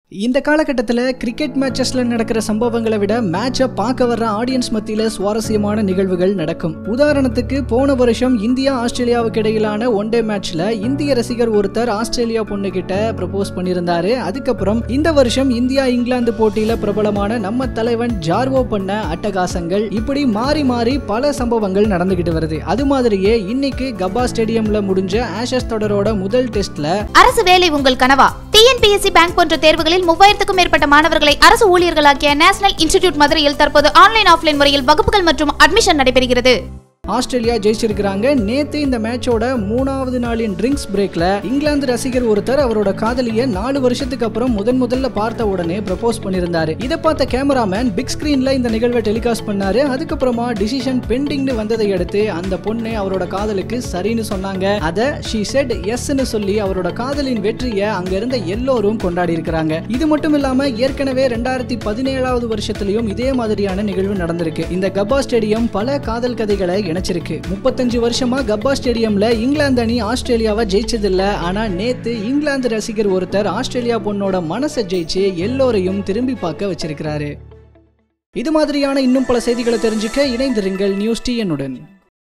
இந்த காலகட்டத்தில் கிரிக்கெட் மேட்சஸ்ல நடக்கிற சம்பவங்களை விட மேட்சை பார்க்க வர்ற ஆடியன்ஸ் மத்தியில சுவாரஸ்யமான நிகழ்வுகள் நடக்கும் உதாரணத்துக்கு போன வருஷம் இந்தியா ஆஸ்திரேலியாவுக்கு இடையிலான ஒன் டே மேட்ச்ல இந்திய ரசிகர் ஒருத்தர் ஆஸ்திரேலியா பொண்ணு கிட்ட ப்ரப்போஸ் பண்ணியிருந்தாரு அதுக்கப்புறம் இந்த வருஷம் இந்தியா இங்கிலாந்து போட்டியில பிரபலமான நம்ம தலைவன் ஜார்வோ பண்ண அட்டகாசங்கள் இப்படி மாறி மாறி பல சம்பவங்கள் நடந்துகிட்டு வருது அது மாதிரியே இன்னைக்கு கப்பா ஸ்டேடியம்ல முடிஞ்ச ஆஷஸ் தொடரோட முதல் டெஸ்ட்ல அரசு வேலை உங்கள் கனவா டிஎன்பிஎஸ்சி பேங்க் போன்ற தேர்வுகளில் மூவாயிரத்துக்கும் மேற்பட்ட மாணவர்களை அரசு ஊழியர்களாக்கிய நேஷனல் இன்ஸ்டிடியூட் மதுரையில் தற்போது ஆன்லைன் ஆஃப்லைன் முறையில் வகுப்புகள் மற்றும் அட்மிஷன் நடைபெறுகிறது ஆஸ்திரேலியா ஜெயிச்சிருக்கிறாங்க நேத்து இந்த மேட்சோட மூணாவது நாளின் ட்ரிங்க்ஸ் பிரேக்ல இங்கிலாந்து ரசிகர் ஒருத்தர் அவரோட காதலிய நாலு வருஷத்துக்கு அப்புறம் முதன் முதல்ல பார்த்த உடனே ப்ரப்போஸ் பண்ணியிருந்தாரு இதை பார்த்த கேமராமேன் பிக் ஸ்கிரீன்ல இந்த நிகழ்வை டெலிகாஸ்ட் பண்ணாரு அதுக்கப்புறமா டிசிஷன் பெண்டிங்னு வந்ததை அடுத்து அந்த பொண்ணு அவரோட காதலுக்கு சரின்னு சொன்னாங்க அத ஷீ செட் எஸ்ன்னு சொல்லி அவரோட காதலின் வெற்றியை அங்க இருந்த எல்லோரும் கொண்டாடி இருக்கிறாங்க இது மட்டும் இல்லாம ஏற்கனவே ரெண்டாயிரத்தி பதினேழாவது வருஷத்துலயும் இதே மாதிரியான நிகழ்வு நடந்திருக்கு இந்த கப்பா ஸ்டேடியம் பல காதல் கதைகளை இணைச்சிருக்கு முப்பத்தஞ்சு வருஷமா கப்பா ஸ்டேடியம்ல இங்கிலாந்து அணி ஆஸ்திரேலியாவை ஜெயிச்சதில்ல ஆனா நேத்து இங்கிலாந்து ரசிகர் ஒருத்தர் ஆஸ்திரேலியா பொண்ணோட மனசை ஜெயிச்சு எல்லோரையும் திரும்பி பார்க்க வச்சிருக்கிறாரு இது மாதிரியான இன்னும் பல செய்திகளை தெரிஞ்சுக்க இணைந்திருங்கள் நியூஸ் டிஎன்னுடன்